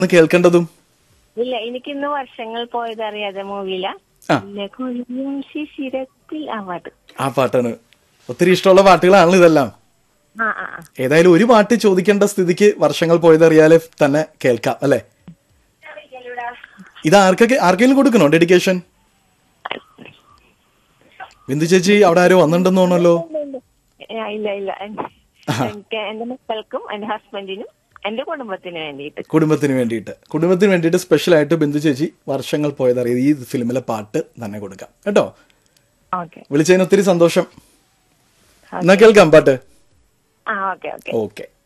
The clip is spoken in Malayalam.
ഒന്ന് കേൾക്കേണ്ടതും ഇല്ല എനിക്കിന്ന് വർഷങ്ങൾ പോയത് അറിയാതെ മൂവിയില ആ. കൊഴിയും ശിശിരത്തിൽ ആ പാട്ട് ആ പാട്ടാണ് ഒത്തിരി ഇഷ്ടമുള്ള പാട്ടുകളാണല്ലോ ഇതെല്ലാം ആ ആ ആ. ഏതായാലും ഒരു പാട്ട് ചോദിക്കേണ്ട സ്ഥിതിക്ക് വർഷങ്ങൾ പോയതറിയാലെ തന്നെ കേൾക്കാം അല്ലെ ഇത് ആർക്കൊക്കെ ആർക്കെങ്കിലും കൊടുക്കണോ ഡെഡിക്കേഷൻ ബിന്ദു ചേച്ചി അവിടെ ആരോ വന്നിട്ടുണ്ടെന്ന് തോന്നല്ലോ ആ, ഇല്ല ഇല്ല എനിക്ക് എന്റെ മക്കൾക്കും എന്റെ ഹസ്ബൻഡിനും എന്റെ കുടുംബത്തിനും വേണ്ടിയിട്ട് കുടുംബത്തിന് വേണ്ടിയിട്ട് കുടുംബത്തിന് വേണ്ടിയിട്ട് സ്പെഷ്യൽ ആയിട്ട് ബിന്ദു ചേച്ചി വർഷങ്ങൾ പോയതറിയത് ഈ ഫിലിമിലെ പാട്ട് തന്നെ കൊടുക്കാം കേട്ടോ ഓക്കെ വിളിച്ചതിന് ഒത്തിരി സന്തോഷം എന്നാ കേൾക്കാം പാട്ട് ആ ഓക്കെ ഓക്കെ ഓക്കെ